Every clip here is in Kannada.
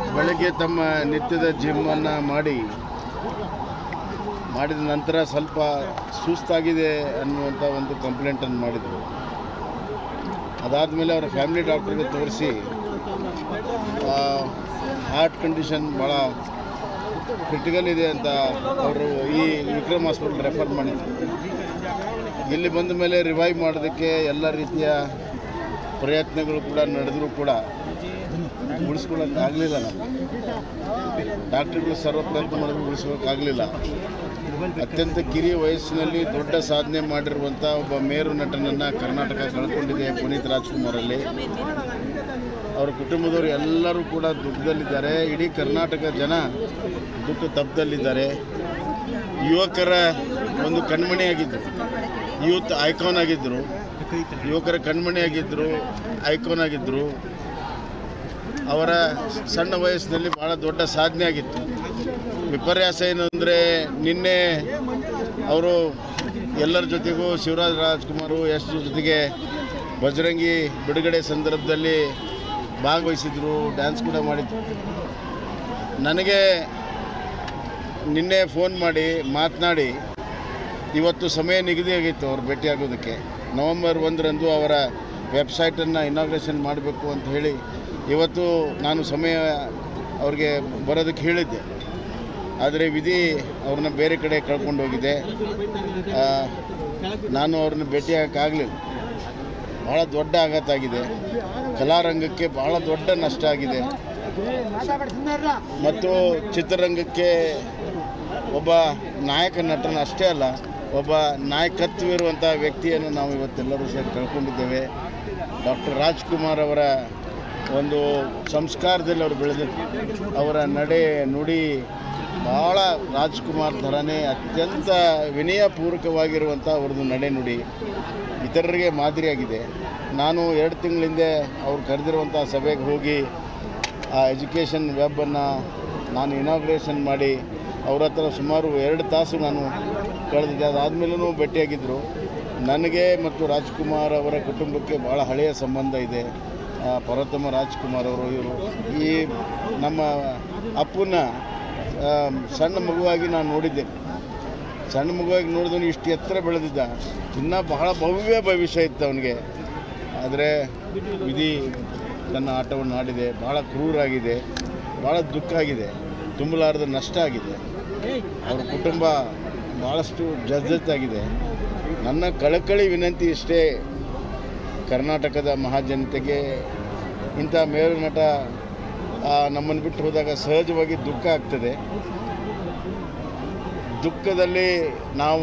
ಬೆಳಗ್ಗೆ ತಮ್ಮ ನಿತ್ಯದ ಜಿಮ್ಮನ್ನು ಮಾಡಿ ಮಾಡಿದ ನಂತರ ಸ್ವಲ್ಪ ಸುಸ್ತಾಗಿದೆ ಅನ್ನುವಂಥ ಒಂದು ಕಂಪ್ಲೇಂಟನ್ನು ಮಾಡಿದರು ಅದಾದಮೇಲೆ ಅವರ ಫ್ಯಾಮಿಲಿ ಡಾಕ್ಟ್ರಿಗೆ ತೋರಿಸಿ ಹಾರ್ಟ್ ಕಂಡೀಷನ್ ಭಾಳ ಕ್ರಿಟಿಕಲ್ ಇದೆ ಅಂತ ಅವರು ಈ ವಿಕ್ರಮ್ ಹಾಸ್ಪಿಟಲ್ ರೆಫರ್ ಮಾಡಿದ್ರು ಇಲ್ಲಿ ಬಂದ ಮೇಲೆ ರಿವೈವ್ ಮಾಡೋದಕ್ಕೆ ಎಲ್ಲ ರೀತಿಯ ಪ್ರಯತ್ನಗಳು ಕೂಡ ನಡೆದರೂ ಕೂಡ ಉಳಿಸ್ಕೊಳ್ಳೋಕ್ಕಾಗಲಿಲ್ಲ ನಾವು ಡಾಕ್ಟ್ರುಗಳು ಸರ್ವ ಪ್ರಯತ್ನ ಮಾಡಿದ್ರು ಉಳಿಸ್ಕೊಳ್ಳೋಕ್ಕಾಗಲಿಲ್ಲ ಅತ್ಯಂತ ಕಿರಿಯ ವಯಸ್ಸಿನಲ್ಲಿ ದೊಡ್ಡ ಸಾಧನೆ ಮಾಡಿರುವಂಥ ಒಬ್ಬ ಮೇರು ನಟನನ್ನು ಕರ್ನಾಟಕ ಕಳ್ಕೊಂಡಿದೆ ಪುನೀತ್ ರಾಜ್ಕುಮಾರಲ್ಲಿ ಅವರ ಕುಟುಂಬದವರು ಎಲ್ಲರೂ ಕೂಡ ದುಃಖದಲ್ಲಿದ್ದಾರೆ ಇಡೀ ಕರ್ನಾಟಕ ಜನ ದುಃಖ ತಪ್ಪದಲ್ಲಿದ್ದಾರೆ ಯುವಕರ ಒಂದು ಕಣ್ಮಣಿಯಾಗಿದ್ದರು ಯೂತ್ ಐಕಾನ್ ಆಗಿದ್ದರು ಯುವಕರ ಕಣ್ಮಣಿಯಾಗಿದ್ದರು ಐಕಾನ್ ಆಗಿದ್ದರು ಅವರ ಸಣ್ಣ ವಯಸ್ಸಿನಲ್ಲಿ ಭಾಳ ದೊಡ್ಡ ಸಾಧನೆ ಆಗಿತ್ತು ವಿಪರ್ಯಾಸ ಏನು ಅಂದರೆ ನಿನ್ನೆ ಅವರು ಎಲ್ಲರ ಜೊತೆಗೂ ಶಿವರಾಜ್ ರಾಜ್ಕುಮಾರು ಯಶ್ ಜೊತೆಗೆ ಬಜರಂಗಿ ಬಿಡುಗಡೆ ಸಂದರ್ಭದಲ್ಲಿ ಭಾಗವಹಿಸಿದ್ರು ಡ್ಯಾನ್ಸ್ ಕೂಡ ಮಾಡಿದ್ರು ನನಗೆ ನಿನ್ನೆ ಫೋನ್ ಮಾಡಿ ಮಾತನಾಡಿ ಇವತ್ತು ಸಮಯ ನಿಗದಿಯಾಗಿತ್ತು ಅವ್ರು ಭೇಟಿಯಾಗೋದಕ್ಕೆ ನವಂಬರ್ ಒಂದರಂದು ಅವರ ವೆಬ್ಸೈಟನ್ನು ಇನಾಗ್ರೇಷನ್ ಮಾಡಬೇಕು ಅಂತ ಹೇಳಿ ಇವತ್ತು ನಾನು ಸಮಯ ಅವ್ರಿಗೆ ಬರೋದಕ್ಕೆ ಹೇಳಿದ್ದೆ ಆದರೆ ವಿಧಿ ಅವ್ರನ್ನ ಬೇರೆ ಕಡೆ ಕಳ್ಕೊಂಡು ಹೋಗಿದೆ ಆ, ನಾನು ಅವ್ರನ್ನ ಭೇಟಿಯಾಗಕ್ಕಾಗಲಿಲ್ಲ ಭಾಳ ದೊಡ್ಡ ಆಘಾತ ಆಗಿದೆ ಕಲಾರಂಗಕ್ಕೆ ಭಾಳ ದೊಡ್ಡ ನಷ್ಟ ಆಗಿದೆ ಮತ್ತು ಚಿತ್ರರಂಗಕ್ಕೆ ಒಬ್ಬ ನಾಯಕ ನಟನ ಅಷ್ಟೇ ಅಲ್ಲ ಒಬ್ಬ ನಾಯಕತ್ವವಿರುವಂಥ ವ್ಯಕ್ತಿಯನ್ನು ನಾವು ಇವತ್ತೆಲ್ಲರೂ ಸೇರಿ ಕಳ್ಕೊಂಡಿದ್ದೇವೆ ಡಾಕ್ಟರ್ ರಾಜ್ಕುಮಾರ್ ಅವರ ಒಂದು ಸಂಸ್ಕಾರದಲ್ಲಿ ಅವರು ಬೆಳೆದಿದ್ದು ಅವರ ನಡೆ ನುಡಿ ಭಾಳ ರಾಜ್ಕುಮಾರ್ ಥರನೇ ಅತ್ಯಂತ ವಿನಯಪೂರ್ವಕವಾಗಿರುವಂಥ ಅವ್ರದ್ದು ನಡೆ ನುಡಿ ಇತರರಿಗೆ ಮಾದರಿಯಾಗಿದೆ ನಾನು ಎರಡು ತಿಂಗಳ ಹಿಂದೆ ಅವ್ರು ಕರೆದಿರುವಂಥ ಸಭೆಗೆ ಹೋಗಿ ಆ ಎಜುಕೇಷನ್ ವೆಬ್ಬನ್ನು ನಾನು ಇನಾಗ್ರೇಷನ್ ಮಾಡಿ ಅವ್ರ ಹತ್ರ ಸುಮಾರು ಎರಡು ತಾಸು ನಾನು ಕಳೆದಿದ್ದೆ ಅದಾದಮೇಲೂ ಭೇಟಿಯಾಗಿದ್ದರು ನನಗೆ ಮತ್ತು ರಾಜ್ಕುಮಾರ್ ಅವರ ಕುಟುಂಬಕ್ಕೆ ಭಾಳ ಹಳೆಯ ಸಂಬಂಧ ಇದೆ ಆ, ಪರ್ವತಮ್ಮ ರಾಜ್ಕುಮಾರ್ ಅವರು ಇವರು ಈ ನಮ್ಮ ಅಪ್ಪನ ಆ, ಸಣ್ಣ ಮಗುವಾಗಿ ನಾನು ನೋಡಿದ್ದೇನೆ ಸಣ್ಣ ಮಗುವಾಗಿ ನೋಡಿದವನು ಇಷ್ಟು ಎತ್ತರ ಬೆಳೆದಿದ್ದ ಇನ್ನೂ ಬಹಳ ಭವ್ಯ ಭವಿಷ್ಯ ಇತ್ತು ಅವನಿಗೆ ಆದರೆ ವಿಧಿ ತನ್ನ ಆಟವನ್ನು ಆಡಿದೆ ಭಾಳ ಕ್ರೂರಾಗಿದೆ ಭಾಳ ದುಃಖ ಆಗಿದೆ ತುಂಬಲಾರದ ನಷ್ಟ ಆಗಿದೆ ಅವ್ರ ಕುಟುಂಬ ಭಾಳಷ್ಟು ಜಜ್ಜತ್ತಾಗಿದೆ ನನ್ನ ಕಳಕಳಿ ವಿನಂತಿ ಇಷ್ಟೇ ಕರ್ನಾಟಕದ ಮಹಾಜನತೆಗೆ ಇಂಥ ಮೇರು ನಟ ಆ, ನಮ್ಮನ್ನು ಬಿಟ್ಟು ಹೋದಾಗ ಸಹಜವಾಗಿ ದುಃಖ ಆಗ್ತದೆ ದುಃಖದಲ್ಲಿ ನಾವು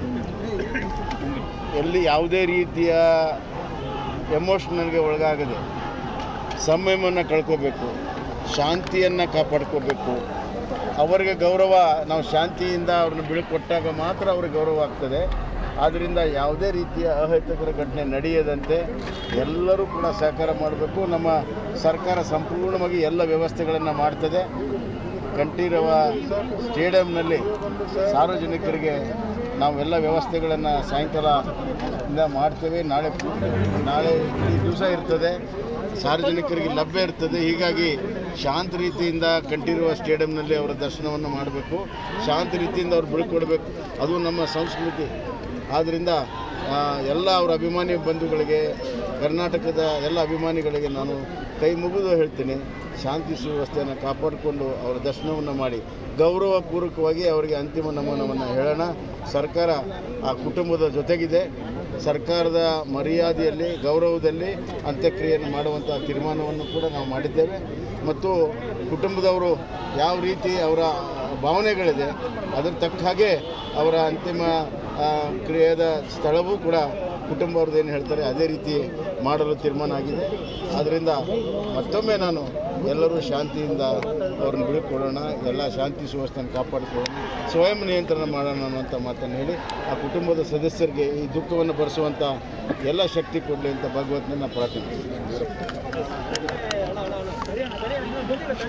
ಎಲ್ಲಿ ಯಾವುದೇ ರೀತಿಯ ಎಮೋಷ್ನಲ್ಗೆ ಒಳಗಾಗದೆ ಸಂಯಮವನ್ನು ಕಳ್ಕೋಬೇಕು ಶಾಂತಿಯನ್ನು ಕಾಪಾಡ್ಕೋಬೇಕು ಅವರಿಗೆ ಗೌರವ ನಾವು ಶಾಂತಿಯಿಂದ ಅವ್ರನ್ನ ಬೀಳ್ಕೊಟ್ಟಾಗ ಮಾತ್ರ ಅವ್ರಿಗೆ ಗೌರವ ಆಗ್ತದೆ ಆದ್ದರಿಂದ ಯಾವುದೇ ರೀತಿಯ ಅಹಿತಕರ ಘಟನೆ ನಡೆಯದಂತೆ ಎಲ್ಲರೂ ಕೂಡ ಸಹಕಾರ ಮಾಡಬೇಕು ನಮ್ಮ ಸರ್ಕಾರ ಸಂಪೂರ್ಣವಾಗಿ ಎಲ್ಲ ವ್ಯವಸ್ಥೆಗಳನ್ನು ಮಾಡ್ತದೆ ಕಂಠೀರವ ಸ್ಟೇಡಿಯಂನಲ್ಲಿ ಸಾರ್ವಜನಿಕರಿಗೆ ನಾವು ಎಲ್ಲ ವ್ಯವಸ್ಥೆಗಳನ್ನು ಸಾಯಂಕಾಲ ಇಂದ ಮಾಡ್ತೇವೆ ನಾಳೆ ನಾಳೆ ಈ ದಿವಸ ಇರ್ತದೆ ಸಾರ್ವಜನಿಕರಿಗೆ ಲಭ್ಯ ಇರ್ತದೆ ಹೀಗಾಗಿ ಶಾಂತ ರೀತಿಯಿಂದ ಕಂಠೀರವ ಸ್ಟೇಡಿಯಂನಲ್ಲಿ ಅವರ ದರ್ಶನವನ್ನು ಮಾಡಬೇಕು ಶಾಂತ ರೀತಿಯಿಂದ ಅವ್ರು ಬೀಳ್ಕೊಡ್ಬೇಕು ಅದು ನಮ್ಮ ಸಂಸ್ಕೃತಿ ಆದ್ದರಿಂದ ಆ, ಎಲ್ಲ ಅವರ ಅಭಿಮಾನಿ ಬಂಧುಗಳಿಗೆ ಕರ್ನಾಟಕದ ಎಲ್ಲ ಅಭಿಮಾನಿಗಳಿಗೆ ನಾನು ಕೈ ಮುಗಿದು ಹೇಳ್ತೀನಿ ಶಾಂತಿ ಸುವ್ಯವಸ್ಥೆಯನ್ನು ಕಾಪಾಡಿಕೊಂಡು ಅವರ ದರ್ಶನವನ್ನು ಮಾಡಿ ಗೌರವಪೂರ್ವಕವಾಗಿ ಅವರಿಗೆ ಅಂತಿಮ ನಮನವನ್ನು ಹೇಳೋಣ ಸರ್ಕಾರ ಆ ಕುಟುಂಬದ ಜೊತೆಗಿದೆ ಸರ್ಕಾರದ ಮರ್ಯಾದೆಯಲ್ಲಿ ಗೌರವದಲ್ಲಿ ಅಂತ್ಯಕ್ರಿಯೆಯನ್ನು ಮಾಡುವಂಥ ತೀರ್ಮಾನವನ್ನು ಕೂಡ ನಾವು ಮಾಡಿದ್ದೇವೆ ಮತ್ತು ಕುಟುಂಬದವರು ಯಾವ ರೀತಿ ಅವರ ಭಾವನೆಗಳಿದೆ ಅದರ ತಕ್ಕ ಹಾಗೆ ಅವರ ಅಂತಿಮ ಆ, ಕ್ರಿಯೆಯ ಸ್ಥಳವೂ ಕೂಡ ಕುಟುಂಬ ಅವ್ರದ್ದು ಏನು ಹೇಳ್ತಾರೆ ಅದೇ ರೀತಿ ಮಾಡಲು ತೀರ್ಮಾನ ಆಗಿದೆ ಆದ್ದರಿಂದ ಮತ್ತೊಮ್ಮೆ ನಾನು ಎಲ್ಲರೂ ಶಾಂತಿಯಿಂದ ಅವ್ರನ್ನ ಬೀಳ್ಕೊಡೋಣ ಎಲ್ಲ ಶಾಂತಿ ಸುವ್ಯವಸ್ಥೆಯನ್ನು ಕಾಪಾಡಿಕೊಳ್ಳೋಣ ಸ್ವಯಂ ನಿಯಂತ್ರಣ ಮಾಡೋಣ ಅನ್ನುವಂಥ ಮಾತನ್ನು ಹೇಳಿ ಆ ಕುಟುಂಬದ ಸದಸ್ಯರಿಗೆ ಈ ದುಃಖವನ್ನು ಭರಿಸುವಂಥ ಎಲ್ಲ ಶಕ್ತಿ ಕೊಡಲಿ ಅಂತ ಭಗವಂತನ ಪ್ರಾರ್ಥನೆ